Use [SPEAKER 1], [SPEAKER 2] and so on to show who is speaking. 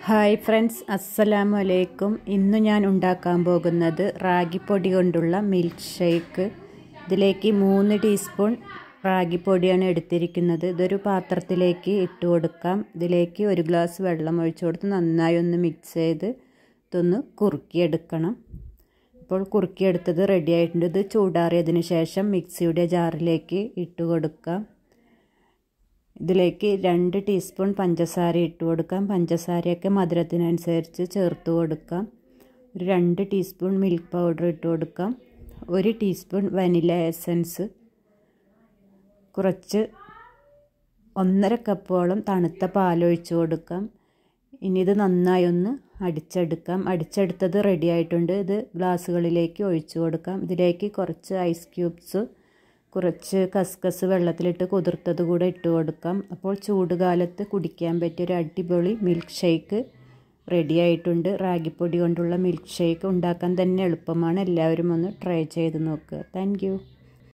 [SPEAKER 1] hi friends അസ്സലാമു അലൈക്കും ഇന്ന് ഞാൻ ഉണ്ടാക്കാൻ പോകുന്നത് റാഗിപ്പൊടി കൊണ്ടുള്ള മിൽക്ക് ഷേക്ക് ഇതിലേക്ക് മൂന്ന് ടീസ്പൂൺ റാഗിപ്പൊടിയാണ് എടുത്തിരിക്കുന്നത് ഇതൊരു പാത്രത്തിലേക്ക് ഇട്ട് കൊടുക്കാം ഇതിലേക്ക് ഒരു ഗ്ലാസ് വെള്ളം ഒഴിച്ചു കൊടുത്ത് നന്നായി ഒന്ന് മിക്സ് ചെയ്ത് ഇതൊന്ന് കുറുക്കിയെടുക്കണം ഇപ്പോൾ കുറുക്കിയെടുത്തത് റെഡി ആയിട്ടുണ്ട് ഇത് ചൂടാറിയതിന് ശേഷം മിക്സിയുടെ ജാറിലേക്ക് ഇട്ട് കൊടുക്കാം ഇതിലേക്ക് രണ്ട് ടീസ്പൂൺ പഞ്ചസാര ഇട്ട് കൊടുക്കാം പഞ്ചസാരയൊക്കെ മധുരത്തിനനുസരിച്ച് ചേർത്ത് കൊടുക്കാം ഒരു രണ്ട് ടീസ്പൂൺ മിൽക്ക് പൗഡർ ഇട്ട് കൊടുക്കാം ഒരു ടീസ്പൂൺ വനില എസൻസ് കുറച്ച് ഒന്നര കപ്പോളം തണുത്ത പാലൊഴിച്ച് കൊടുക്കാം ഇനി ഇത് നന്നായി ഒന്ന് അടിച്ചെടുക്കാം അടിച്ചെടുത്തത് റെഡി ആയിട്ടുണ്ട് ഇത് ഗ്ലാസ്സുകളിലേക്ക് ഒഴിച്ചു കൊടുക്കാം ഇതിലേക്ക് കുറച്ച് ഐസ് ക്യൂബ്സ് കുറച്ച് കസ്കസ് വെള്ളത്തിലിട്ട് കുതിർത്തത് കൂടെ ഇട്ട് കൊടുക്കാം അപ്പോൾ ചൂട് കാലത്ത് കുടിക്കാൻ പറ്റിയ ഒരു അടിപൊളി മിൽക്ക് ഷേക്ക് റെഡി ആയിട്ടുണ്ട് റാഗിപ്പൊടി കൊണ്ടുള്ള മിൽക്ക് ഷേക്ക് ഉണ്ടാക്കാൻ തന്നെ എളുപ്പമാണ് എല്ലാവരും ഒന്ന് ട്രൈ ചെയ്ത് നോക്കുക താങ്ക്